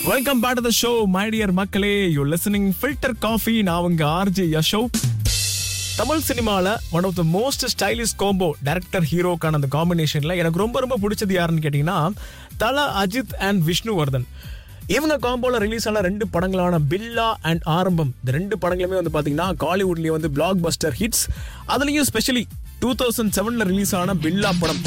welcome back to the show my dear மக்களே you listening filter coffee நான் உங்க RJ Yasho Tamil சினிமால one of the most stylish combo director ஹீரோக்கான அந்த காம்பினேஷன்ல எனக்கு ரொம்ப ரொம்ப பிடிச்சது யாருன்னு கேட்டீங்கன்னா தல அஜித் அண்ட் விஷ்ணுவர்தன் இவங்க காம்போல ரிலீஸ் ஆன ரெண்டு படங்களான பில்லா அண்ட் ஆரம்பம் இந்த ரெண்டு படங்களுமே வந்து பாத்தீங்கன்னா காலிவுட்லயே வந்து பிளாக் பஸ்டர் ஹிட்ஸ் அதுலயும் ஸ்பெஷலி டூ தௌசண்ட் செவன்ல ரிலீஸ் ஆன பில்லா படம்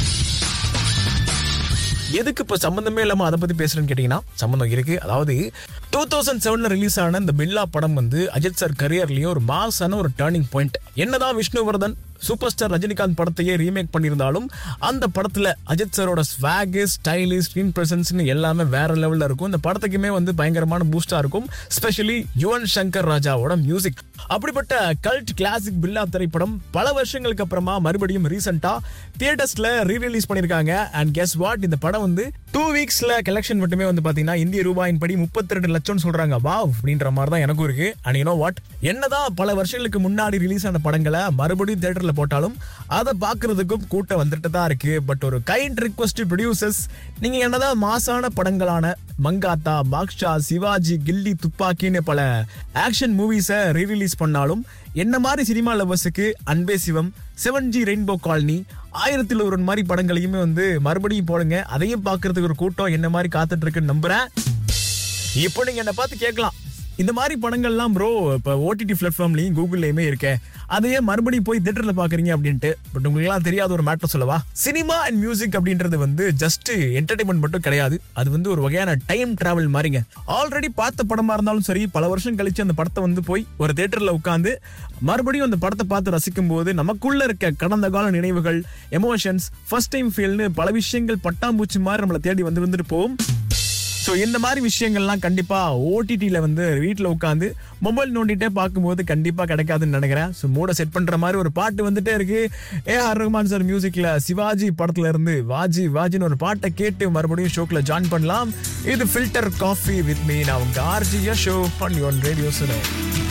எதுக்கு இப்போ சம்மந்தமே இல்லாம அதை பத்தி பேசுறேன்னு கேட்டீங்கன்னா சம்மந்தம் இருக்கு அதாவது டூ தௌசண்ட் செவன்ல ரிலீஸ் ஆன இந்த பில்லா படம் வந்து அஜித் சார் கரியர்லயும் ஒரு மாசான ஒரு டேர்னிங் பாயிண்ட் என்னதான் விஷ்ணுவர்தன் சூப்பர் ஸ்டார் ரஜினிகாந்த் படத்தையே ரீமேக் பண்ணியிருந்தாலும் அந்த படத்துல அஜித் சாரோட ஸ்வாகு ஸ்டைலு ஸ்க்ரீன் பிரசன்ஸ்னு எல்லாமே வேற லெவல்ல இருக்கும் இந்த படத்துக்குமே வந்து பயங்கரமான பூஸ்டா இருக்கும் ஸ்பெஷலி யுவன் சங்கர் ராஜாவோட மியூசிக் அப்படிப்பட்ட கல்ட் கிளாசிக் பில்லா திரைப்படம் பல வருஷங்களுக்கு அப்புறமா மறுபடியும் ரீசெண்டா தியேட்டர்ஸ்ல ரீ ரிலீஸ் பண்ணிருக்காங்க அண்ட் கெஸ் வாட் இந்த படம் வந்து டூ வீக்ஸ்ல கலெக்ஷன் மட்டுமே வந்து பாத்தீங்கன்னா இந்திய ரூபாயின் படி முப்பத்தி ரெண்டு லட்சம்னு சொல்றாங்க வாவ் அப்படின்ற மாதிரி தான் எனக்கும் இருக்கு அண்ட் யூனோ வாட் என்னதான் பல வருஷங்களுக்கு முன்னாடி ரிலீஸ் ஆன படங்களை மறுபடியும் தியேட்டர்ல போட்டாலும் அதை பாக்குறதுக்கும் கூட்டம் வந்துட்டு தான் இருக்கு பட் ஒரு கைண்ட் ரிக்வஸ்ட் ப்ரொடியூசர்ஸ் நீங்க என்னதான் மாசான படங்களான மங்காத்தா பாக்ஷா சிவாஜி கில்லி துப்பாக்கின்னு பல ஆக்ஷன் மூவிஸை ரீரிலீஸ் பண்ணாலும் என்ன மாதிரி சினிமா லவர்ஸுக்கு Anbe Sivam seven G rainbow colony ஆயிரத்தில் ஒரு மாதிரி படங்களையுமே வந்து மறுபடியும் போடுங்க அதையும் பார்க்கறதுக்கு ஒரு கூட்டம் என்ன மாதிரி காத்துட்டு இருக்குன்னு நம்புறேன் இப்போ நீங்க என்ன பார்த்து கேட்கலாம் இந்த மாதிரி படங்கள்லாம் ப்ரோ இப்போ ஓடிடி பிளாட்ஃபார்ம்லையும் கூகுள்லையுமே இருக்கே அதையே மறுபடியும் போய் தியேட்டர்ல பாக்குறீங்க அப்படின்ட்டு பட் உங்களுக்குலாம் தெரியாத ஒரு மேட்டர் சொல்லவா சினிமா அண்ட் மியூசிக் அப்படின்றது வந்து ஜஸ்ட் என்டர்டைன்மெண்ட் மட்டும் கிடையாது அது வந்து ஒரு வகையான டைம் டிராவல் மாதிரிங்க ஆல்ரெடி பார்த்த படமா இருந்தாலும் சரி பல வருஷம் கழிச்சு அந்த படத்தை வந்து போய் ஒரு தியேட்டர்ல உட்காந்து மறுபடியும் அந்த படத்தை பார்த்து ரசிக்கும் போது நமக்குள்ள இருக்க கடந்த கால நினைவுகள் எமோஷன்ஸ் ஃபர்ஸ்ட் டைம் ஃபீல்னு பல விஷயங்கள் பட்டாம்பூச்சி மாதிரி நம்மளை தேடி வந்து வந்துட்டு போகும் ஸோ இந்த மாதிரி விஷயங்கள்லாம் கண்டிப்பா ஓடிடியில் வந்து வீட்டில் உட்காந்து மொபைல் நோண்டிட்டே பார்க்கும்போது கண்டிப்பா கிடைக்காதுன்னு நினைக்கிறேன் ஸோ மூட செட் பண்ற மாதிரி ஒரு பாட்டு வந்துட்டே இருக்கு ஏ ஆர் ரஹ்மான் சார் மியூசிக்ல சிவாஜி படத்துல இருந்து வாஜி வாஜின்னு ஒரு பாட்டை கேட்டு மறுபடியும் ஷோக்கில் ஜாயின் பண்ணலாம் இது ஃபில்டர் காஃபி வித் மீ நான் உங்க ஆர்ஜியா ஷோ பண்ணி ஒன் ரேடியோ